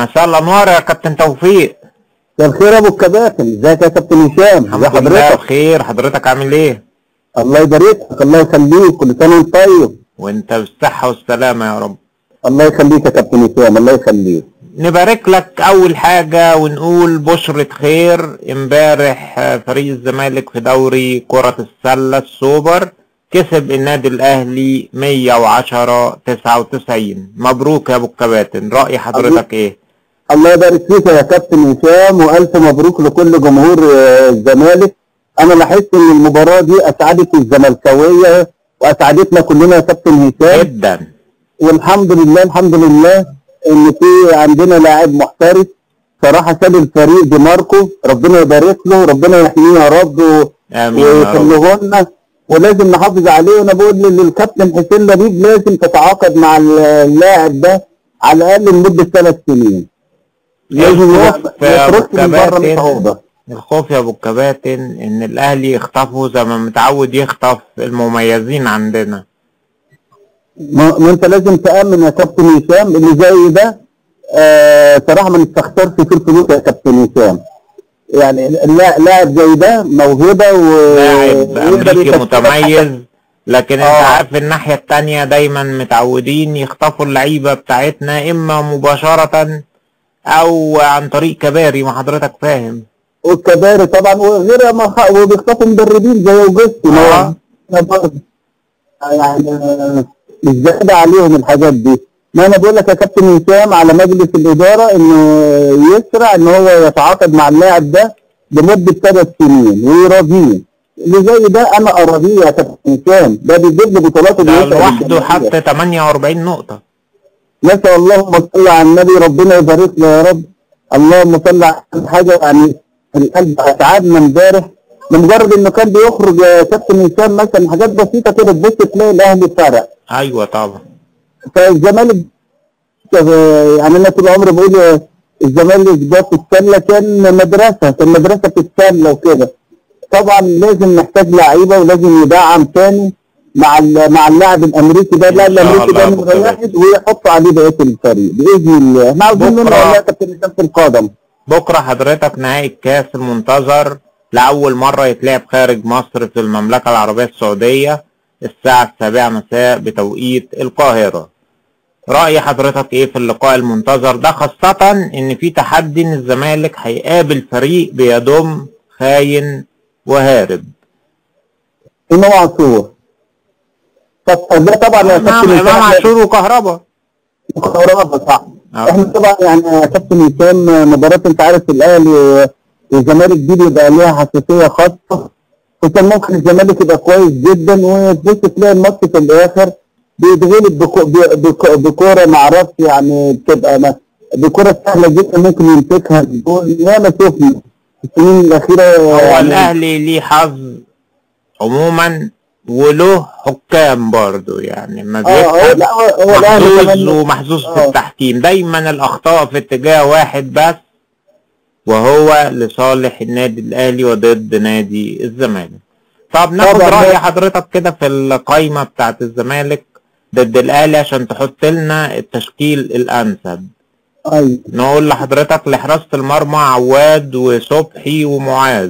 مساء الانوار يا كابتن توفيق مساء الخير يا ابو الكباتن ازيك يا كابتن هشام ازي الحمد لله حضرتك بخير حضرتك عامل ايه الله يبارك لك الله يخليك كل سنه وانت طيب وانت بالصحة والسلامة يا رب الله يخليك يا كابتن هشام الله يخليك نبارك لك اول حاجة ونقول بشرة خير امبارح آه، فريق الزمالك في دوري كرة السلة السوبر كسب النادي الاهلي 110 99 مبروك يا ابو الكباتن رأي حضرتك ايه الله يبارك فيك يا كابتن هشام والف مبروك لكل جمهور آه، الزمالك انا لاحظت ان المباراه دي اسعدت الزملكاويه واسعدتنا كلنا يا كابتن هشام جدا والحمد لله الحمد لله ان في عندنا لاعب محترف صراحه ساب الفريق دي ماركو ربنا يبارك له ربنا يحميه يا رب و- امين يا رب ويخليه لنا ولازم نحافظ عليه وانا بقول للكابتن حسين لبيب لازم تتعاقد مع اللاعب ده على الاقل لمده ثلاث سنين لازم الخوف يا أبو يخرج من بره الكباتن الصعوبه الخوف يا ابو الكباتن ان الاهلي يخطفه زي ما متعود يخطف المميزين عندنا ما ما انت لازم تامن يا كابتن هشام اللي زي ده آه صراحه ما نستخسرش فيه الفلوس يا كابتن هشام يعني اللا- لاعب زي ده موهبه و لاعب ويقدر امريكي يكسبك متميز لكن انت آه. عارف الناحية التانية دايما متعودين يخطفوا اللعيبة بتاعتنا اما مباشرة او عن طريق كباري ما حضرتك فاهم والكباري طبعا وغير ما خ- وبيخطفوا مدربين زي اوجستي آه. ما برضه يعني آه، مش زيادة عليهم الحاجات دي ما انا بقول لك يا كابتن هشام على مجلس الاداره انه يسرع ان هو يتعاقد مع اللاعب ده لمده ثلاث سنين ويراضيه اللي زي ده انا اراضيه يا كابتن هشام ده بيجيب لي بطولات ده وبيسعد لوحده الجماهير. حط 48 نقطة نسأل اللهم صل على النبي ربنا يبارك له يا رب اللهم صل على حاجه يعني القلب اسعدنا امبارح لمجرد انه كان بيخرج يا كابتن هشام مثلا حاجات بسيطه كده تبص تلاقي الاهلي فرق ايوه طبعا فالزمالك يعني انا طول عمري بقول الزمالك ده في السله كان مدرسه كان مدرسه بتتسلى وكده طبعا لازم نحتاج لعيبه ولازم يدعم تاني مع ال- مع اللاعب الامريكي ده اللاعب إن شاء الامريكي ده الله نمره بكرة. واحد ويحط عليه بقيه الفريق باذن الله احنا عاوزين منه بكرة. والله يا كابتن هشام في القدم بكرة حضرتك نهائي الكاس المنتظر لأول مرة يتلعب خارج مصر في المملكة العربية السعودية الساعة السابعة مساء بتوقيت القاهرة رأي حضرتك ايه في اللقاء المنتظر ده خاصة ان في تحدي ان الزمالك هيقابل فريق بيضم خاين وهارب امام عاشور طب ده طبعا يا امام كابتن امام هشام عاشور وكهربا خرافه صح آه. احنا طبعا يعني يا كابتن هشام مباراه انت عارف الاهلي والزمالك دي بيبقى ليها حساسيه خاصه وكان ممكن الزمالك يبقى كويس جدا وتبص تلاقي الماتش في الاخر بيتغلب بكو- ب- بك- بكوره ما اعرفش يعني بتبقى ما- بكوره سهله جدا ممكن يمسكها الجول ياما شفنا في السنين الاخيره هو يعني الاهلي ليه حظ عموما وله حكام برضو يعني ما اه هو بيكسب لا هو هو الاهلي محظوظ كمان ومحظوظ في آه. التحكيم دايما الاخطاء في اتجاه واحد بس وهو لصالح النادي الاهلي وضد نادي الزمالك طب ناخد طبعاً. راي حضرتك كده في القايمه بتاعت الزمالك ضد الاهلي عشان تحط لنا التشكيل الانسب ايوه نقول لحضرتك لحراسه المرمى عواد وصبحي ومعاذ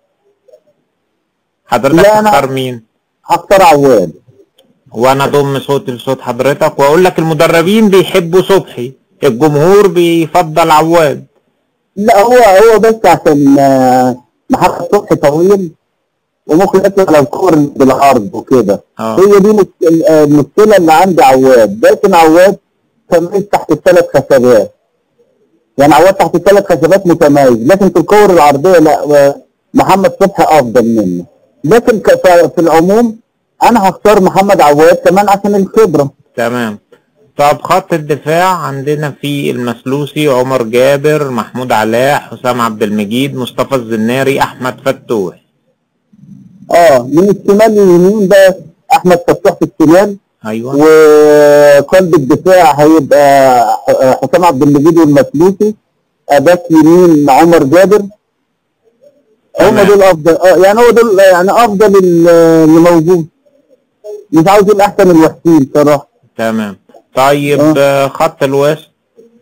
حضرتك لا، أنا- تختار مين هختار عواد وانا اضم صوتي لصوت حضرتك واقول لك المدربين بيحبوا صبحي الجمهور بيفضل عواد لا هو هو بس عشان آه، محمد صبحي طويل وممكن يطلع لو كور بالعرض وكده اه هي دي مش- آه، المشكله اللي عند عواد لكن عواد تميز تحت الثلاث خشبات يعني عواد تحت الثلاث خشبات متميز لكن في الكور العرضيه لا آه، محمد صبحي افضل منه لكن ك- ف- في العموم انا هختار محمد عواد كمان عشان الخبره تمام طب خط الدفاع عندنا في المسلوسي عمر جابر محمود علاء حسام عبد المجيد مصطفى الزناري احمد فتوح اه من الشمال لليمين ده احمد فتوح في الشمال ايوه وقلب الدفاع هيبقى ح- حسام عبد المجيد والمسلوسي باك يمين عمر جابر هم تمام. دول افضل اه يعني هو دول يعني افضل ال- اللي موجود مش عاوز اقول احسن الوحشين صراحه تمام طيب آه. آه، خط الوسط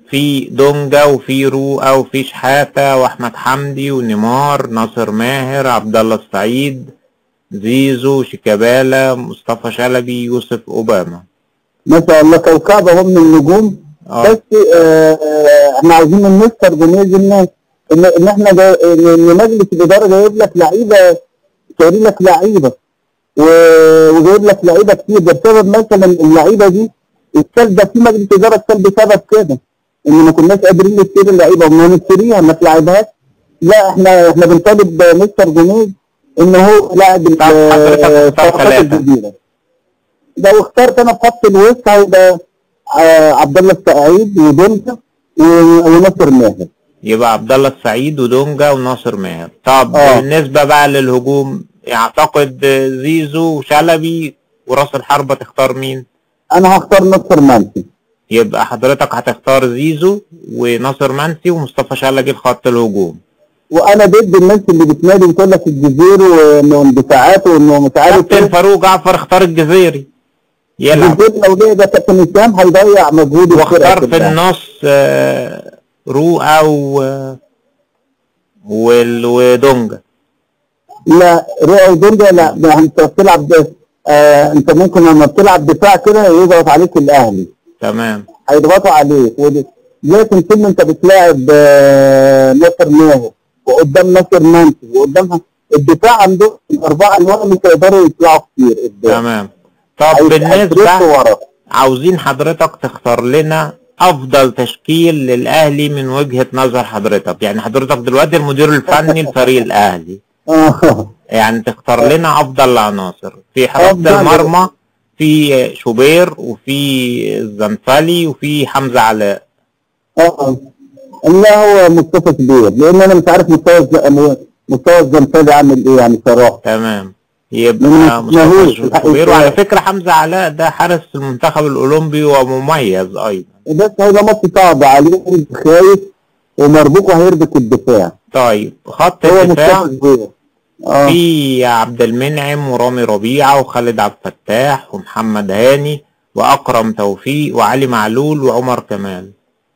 في دونجا وفي روقا وفي شحاتة واحمد حمدي ونيمار ناصر ماهر عبد الله السعيد زيزو شيكابالا مصطفى شلبي يوسف اوباما ما شاء الله كوكبه هم من النجوم اه بس آه، آه، احنا عايزين من مستر جوميز ان ان إن احنا جاي ان مجلس الاداره جايب لك لعيبه شاري لك لعيبه و- وجايب لك لعيبه كتير ده بسبب مثلا اللعيبه دي السلب ده في مجلس اداره السلب بسبب كده ان ما كناش قادرين نشتري اللعيبه وما نشتريها ما تلعبهاش لا احنا احنا بنطالب مستر جوميز ان هو لاعب ال- طب حضرتك اختار الصفقات ثلاثة. الجديده لو اخترت انا في خط الوسط هيبقى آه، عبد الله السعيد ودولجا و- وناصر ماهر يبقى عبد الله السعيد ودونجا وناصر ماهر طب اه. بالنسبة بقى للهجوم اعتقد زيزو وشلبي وراس الحربة تختار مين انا هختار ناصر منسي يبقى حضرتك هتختار زيزو وناصر منسي ومصطفى شلبي لخط الهجوم وانا ضد الناس اللي بتنادي بتقول لك الجزيري وانه اندفاعات وانه مش عارف كابتن ايه فاروق جعفر اختار الجزيري يلعب الجزيري لو ليه ده كابتن هشام هيضيع مجهود الفرقه واختار في كلها. النص آه، روقا و وال- ودونجا لا رؤى ودولجا لا ده انت بتلعب ده آه انت ممكن لما بتلعب دفاع كده يضغط عليك الاهلي تمام هيضغطوا عليك ودي- لكن طول ما انت بتلاعب آه، ناصر ماهر وقدام ناصر منسي وقدامها الدفاع عندهم الاربعه اللي ورا مش هيقدروا يطلعوا كتير قدام تمام طب هيتحركوا بالنسبة ورا عاوزين حضرتك تختار لنا افضل تشكيل للاهلي من وجهة نظر حضرتك يعني حضرتك دلوقتي المدير الفني لفريق الاهلي آه. يعني تختار لنا افضل العناصر في حراسة أفضل. المرمى في شوبير وفي الزنفلي وفي حمزة علاء اه لا هو مصطفى كبير لان انا مش عارف مستوى الز- مستوى الزنفالي عامل ايه يعني صراحه تمام يبقى من- مهووس مصطفى الحقيقة. شوبير وعلى فكرة حمزة علاء ده حارس المنتخب الاولمبي ومميز ايضا بس هيبقى ماتش صعب عليه خايف ومربوك وهيربك الدفاع طيب خط هو الدفاع مصطفى كبير اه في عبد المنعم ورامي ربيعة وخالد عبد الفتاح ومحمد هاني وأكرم توفيق وعلي معلول وعمر كمال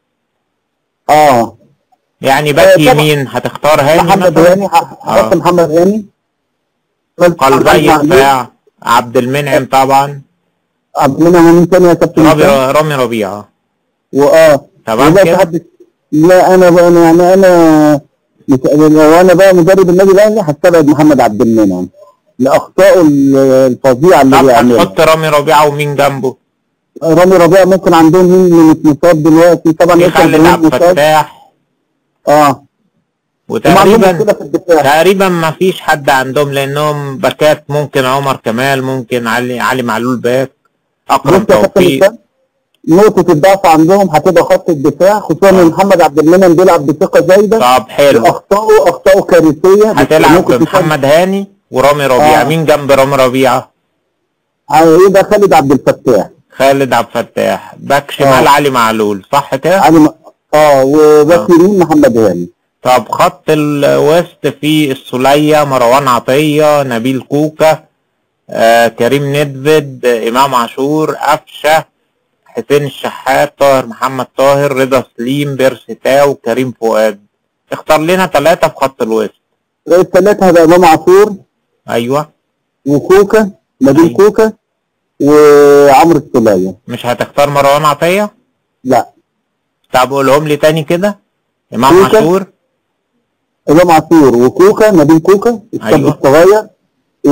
اه يعني باك آه، طبعا. يمين هتختار هاني محمد مثلا هاني ح- حط آه. محمد هاني قلبي معلول. دفاع عبد المنعم طبعا عبد المنعم مين تاني يا كابتن رامي هشام؟ رامي ربيعة واه تمام وبقى كده تحدث لا انا بقى أنا يعني انا مش لو انا بقى مدرب النادي الاهلي هستبعد محمد عبد المنعم لاخطائه ال- الفظيعه اللي طب بيعملها هتحط رامي ربيعة ومين جنبه رامي ربيع ممكن عندهم مين اللي مش مصاب دلوقتي طبعا في ياسر خالد إبراهيم عبد مصاب الفتاح اه هم عندهم وتقريبا مشكله في الدفاع تقريبا ما فيش حد عندهم لانهم باكات ممكن عمر كمال ممكن علي علي معلول باك اكرم بص يا كابتن توفيق هشام نقطة الضعف عندهم هتبقى خط الدفاع خصوصا ان محمد عبد المنعم بيلعب بثقة زايدة طب حلو واخطائه اخطائه كارثية هتلعب ممكن بمحمد هاني ورامي ربيعة آه. مين جنب رامي ربيعة هيبقى خالد عبد الفتاح خالد عبد الفتاح باك شمال آه. علي معلول صح كده علي م... اه وباك آه. يمين محمد هاني طب خط الوسط في السولية مروان عطية نبيل كوكا آه كريم ندفد آه، امام عاشور قفشة حسين الشحات طاهر محمد طاهر رضا سليم بيرسي تاو كريم فؤاد اختار لنا ثلاثة في خط الوسط الثلاثة هيبقى امام عاشور ايوه وكوكا نبيل أيوة. كوكا وعمرو السولية مش هتختار مروان عطية لا طب قولهم لي تاني كده امام كوكا. عاشور امام عاشور وكوكا نبيل كوكا الشاب أيوة. الصغير و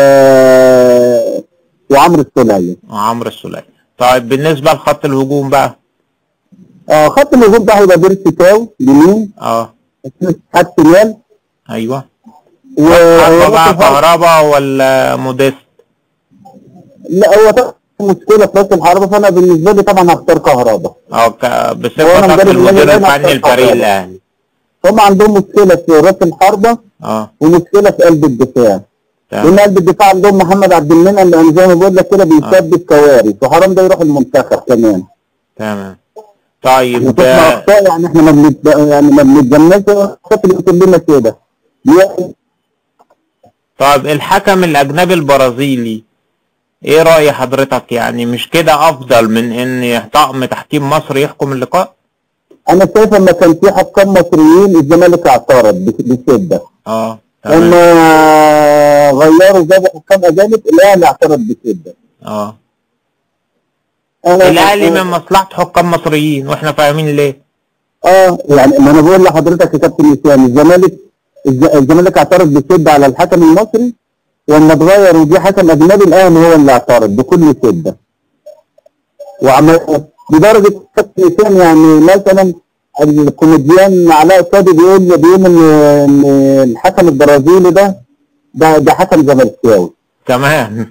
وعمرو السولية وعمرو السولية طيب بالنسبة لخط الهجوم بقى اه خط الهجوم ده هيبقى بيرسي تاو يمين اه خط شمال ايوه و حربة بقى وراس الحربة- كهربا ولا موديست لا هو طبعا مشكلة في راس الحربة فأنا بالنسبة لي طبعا هختار كهربا اه ك... وأنا بصفتك مدرب المدير النادي الأهلي الفني هختار لفريق كهربا. الاهلي هم عندهم مشكلة في راس الحربة اه ومشكلة في قلب الدفاع لأن تمام قلب الدفاع عندهم محمد عبد المنعم لأن زي ما بقول لك كده بيسبب كوارث وحرام ده يروح المنتخب كمان تمام طيب وشفنا آه، أخطاء يعني احنا ما بنت... يعني ما بنتجنبش الأخطاء اللي بتقول لنا كده يعني طيب الحكم الاجنبي البرازيلي ايه رأي حضرتك يعني مش كده افضل من ان طقم تحكيم مصر يحكم اللقاء انا شايف لما كان في حكام مصريين الزمالك اعترض بش- بشده اه تمام لما غيروا جابوا حكام اجانب الاهلي اعترض بشده اه أنا- الاهلي من مصلحة حكام مصريين واحنا فاهمين ليه اه يعني ما انا بقول لحضرتك يا كابتن اسامه الزمالك الز- الزمالك اعترض بشده على الحكم المصري ولما اتغير وجه حكم اجنبي الاهلي هو اللي اعترض بكل شده وعمل لدرجه كابتن اسامه يعني مثلا الكوميديان علاء صادق بيقول بيقول ان ان الحكم البرازيلي ده ده ده حكم زملكاوي كمان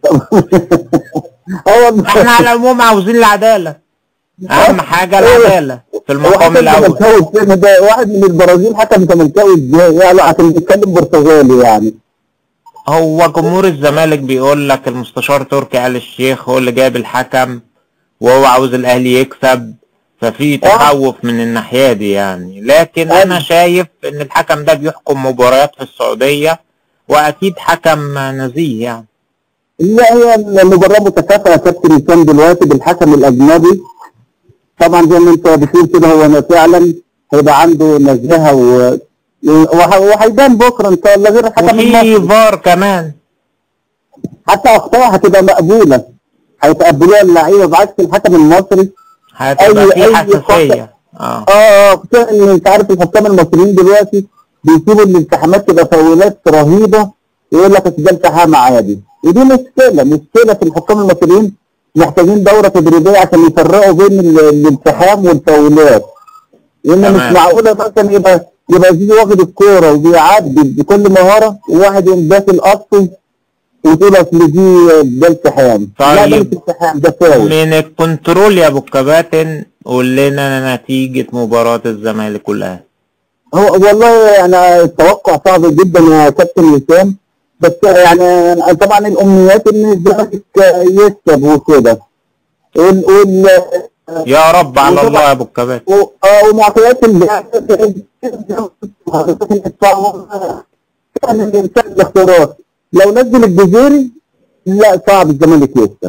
اه والله احنا على العموم عاوزين العدالة اهم حاجة العدالة في هو المقام حكم الاول زملكاوي السنة ده واحد من البرازيل حكم زملكاوي ازاي يعني عشان بيتكلم برتغالي يعني هو جمهور الزمالك بيقول لك المستشار تركي آل الشيخ هو اللي جايب الحكم وهو عاوز الاهلي يكسب ففي تخوف من الناحية دي يعني لكن انا أيوة. شايف ان الحكم ده بيحكم مباريات في السعودية واكيد حكم نزيه يعني لا هي المباراة متكافئة يا كابتن هشام دلوقتي بالحكم الأجنبي طبعا زي ما أنت بتقول كده هو فعلا هيبقى عنده نزاهة و وه- وهيبان بكرة إن شاء الله غير الحكم وفي المصري فار كمان حتى أخطاء هتبقى مقبولة هيتقبلوها اللعيبة بعكس الحكم المصري هتبقى أي- في أي حساسية اه اه اه خصوصا ان انت عارف الحكام المصريين دلوقتي بيسيبوا الالتحامات تبقى فاولات رهيبه يقول لك أصل ده التحام عادي ودي مشكله مشكله في الحكام المصريين محتاجين دوره تدريبيه عشان يفرقوا بين ال- الالتحام والفاولات لان مش تمام. معقوله مثلا يبقى يبقى زيزو واخد الكوره وبيعدي بكل مهاره وواحد يقوم داخل قصه وتقول اصل دي ده التحام لا ده مش طيب. التحام ده فاول من الكنترول يا ابو الكباتن قول لنا نتيجة مباراة الزمالك والاهلي هو والله يعني التوقع صعب جدا يا كابتن وسام بس يعني طبعا الامنيات ان الزمالك يكسب وكده وال وال يا رب على وطبعا- الله يا ابو الكباتن و- آه، ومعطيات ال كان الانسان الاختيارات لو نزل الجزيري لا صعب الزمالك يكسب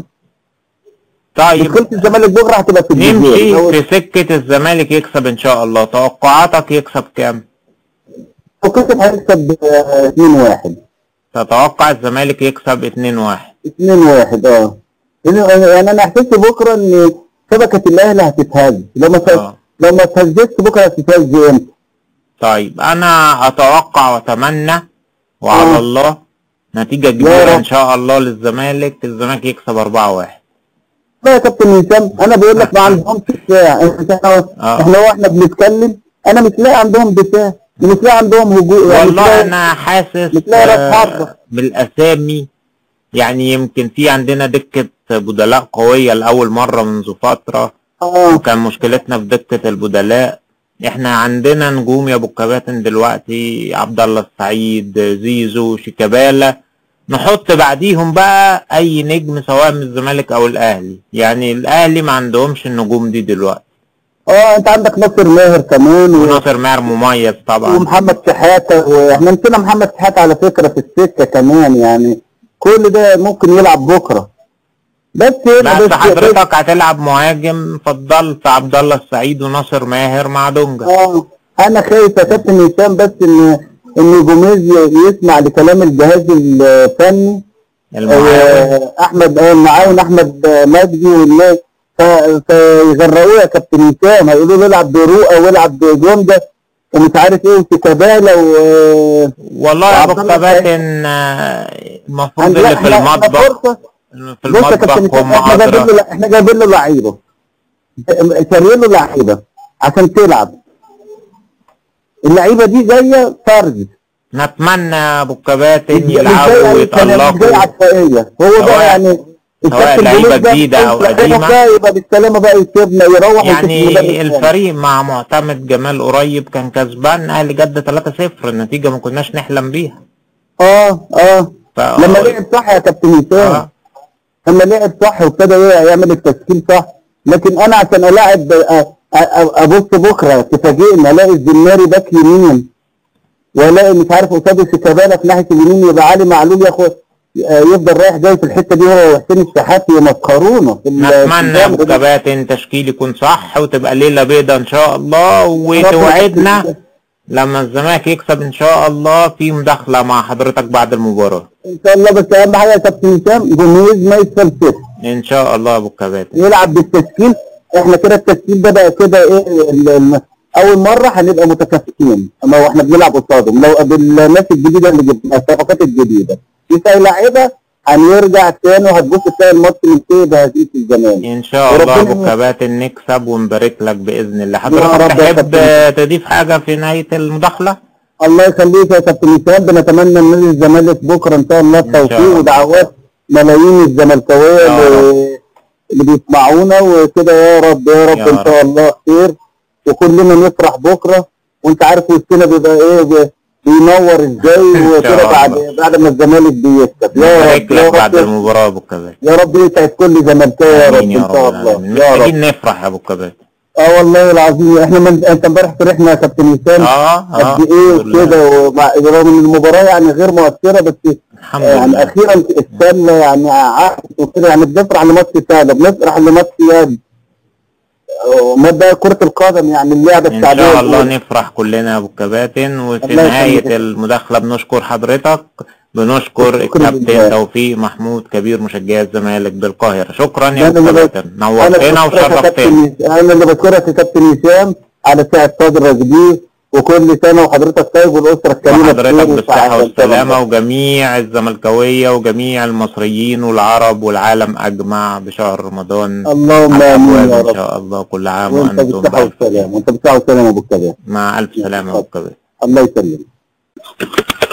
طيب مشكله الزمالك بكره هتبقى في الجزيري نمشي لو في سكة الزمالك يكسب ان شاء الله توقعاتك يكسب كام لو كسب هيكسب 2-1 تتوقع الزمالك يكسب 2-1 2 1 اه لأن- يعني انا احسست بكره ان شبكه الاهلي هتتهز لو ما ت- آه. لو ما اتهزتش بكره هتتهز امتى؟ طيب انا اتوقع واتمنى وعلى آه. الله نتيجة يا كبيرة رب. ان شاء الله للزمالك الزمالك يكسب 4-1 لا يا كابتن هشام انا بقول لك ما عندهمش دفاع احنا آه. احنا واحنا بنتكلم انا مش لاقي عندهم دفاع مش لاقي عندهم هجوم يعني مش والله لاقي- انا حاسس بتلاقي راس آه، حربة. بالاسامي يعني يمكن في عندنا دكة بدلاء قوية لأول مرة منذ فترة اه وكان مشكلتنا في دكة البدلاء احنا عندنا نجوم يا ابو الكباتن دلوقتي عبد الله السعيد زيزو شيكابالا نحط بعديهم بقى اي نجم سواء من الزمالك او الاهلي يعني الاهلي ما عندهمش النجوم دي دلوقتي اه انت عندك ناصر ماهر كمان و... وناصر ماهر مميز طبعا ومحمد شحاته واحنا نسينا محمد شحاته على فكره في السكه كمان يعني كل ده ممكن يلعب بكره بس هنا بس بس حضرتك هتلعب مهاجم فضلت عبد الله السعيد وناصر ماهر مع دونجا اه انا خايف يا كابتن هشام بس ان ان جوميز يسمع لكلام الجهاز الفني المعاون آه، احمد آه، المعاون احمد آه، مجدي والناس ف- فيغرقوه يا كابتن هشام هيقولوا له العب برؤى والعب بجوندا ومش عارف ايه وشيكابالا و والله يا ابو وعبد الله الكباتن آه، المفروض عندنا اللي في إحنا- إحنا المطبخ فرصة في بص يا كابتن المطبخ هشام هم احنا جايبين ادرى له احنا جايبين له لعيبه شاريين له لعيبه عشان تلعب اللعيبه دي جايه فرد نتمنى يا ابو الكباتن مش جاي يلعبوا على الكلام، مش جاي ويتألقوا عشوائيه هو سواء- بقى يعني سواء الكابتن لعيبة جوميز ده جديدة أو لعيبة قديمة. بقى يبقى بالسلامه بقى يسيبنا يروح ويشوف مدرب يعني تاني. الفريق مع معتمد جمال قريب كان كسبان اهلي جدة 3-0 النتيجة ما كناش نحلم بيها اه اه ف... لما لعب صح يا كابتن هشام آه. لما لعب صح وابتدى يعمل التشكيل صح لكن انا عشان الاعب أ- أ- ابص بكره تفاجئني الاقي الزناري باك يمين والاقي مش عارف قصاد شيكابالا في ناحيه اليمين يبقى علي معلول ياخد آه، يفضل رايح جاي في الحته دي هو وحسين الشحات يمسخرونا في ال- في نتمنى يا ابو الجامعة دي. كباتن تشكيل يكون صح وتبقى ليله بيضه ان شاء الله وتوعدنا لما الزمالك يكسب ان شاء الله في مداخله مع حضرتك بعد المباراه ان شاء الله بس اهم حاجه يا كابتن هشام جوميز ما يتفلسفش ان شاء الله يا ابو كباتن يلعب بالتشكيل احنا كده التشكيل ده بقى كده ايه ال- ال- اول مره هنبقى متكافئين اما واحنا بنلعب قصادهم لو بالناس الجديده اللي جبنا الصفقات الجديده يسأل لعيبه هنرجع تاني وهتبص تلاقي الماتش منتهي بهزيمه الزمالك ان شاء الله وربنا ابو يستر. كباتن نكسب ونبارك لك باذن الله رب حضرتك يا تحب كابتن. تضيف حاجه في نهايه المداخله الله يخليك يا كابتن هشام بنتمنى ان نادي الزمالك بكره ان شاء الله إن شاء التوفيق الله. ودعوات ملايين الزملكاويه يا اللي, اللي بيسمعونا وكده يا رب يا رب يا ان شاء الله خير وكلنا نفرح بكره وانت عارف وسطنا بيبقى ايه بي- بينور ازاي وكده الله. بعد بعد ما الزمالك بيكسب يا نبارك رب يا لك بعد رب المباراه يا ابو كباتن يا رب يسعد كل زملكاوي يا رب امين ان يا شاء رب الله العالمين يا رب محتاجين نفرح يا ابو كباتن اه والله العظيم احنا من... انت امبارح فرحنا يا كابتن هشام اه اه قد ايه الحمد لله. وكده ومع رغم ان المباراه يعني غير مؤثره بس الحمد يعني لله اخيرا السله يعني عقد وكده يعني بنفرح لماتش سهله بنفرح لماتش يد وما ده كره القدم يعني اللعبه ان الشعبيه شاء الله الأولى. نفرح كلنا يا ابو كباتن وفي الله يخليك. نهايه المداخله بنشكر حضرتك بنشكر شكرا الكابتن لله. توفيق محمود كبير مشجعي الزمالك بالقاهره شكرا يا أنا ابو اللي كباتن أنا نورتنا بشكرك يا وشرفتنا كابتن انا اللي بشكرك يا كابتن هشام على ساعه صدرك دي وكل سنه وحضرتك طيب والاسره الكريمه وحضرتك بخير بالصحة وسعادة إن شاء الله. والسلامة وجميع الزملكاوية وجميع المصريين والعرب والعالم أجمع بشهر رمضان اللهم على امين الأبواب يا إن رب شاء الله كل عام وانت وأنتم بالصحه بألف والسلام وانت بالصحه والسلام يا ابو الكبير مع ألف سلامة يا أبو كبير الله يسلمك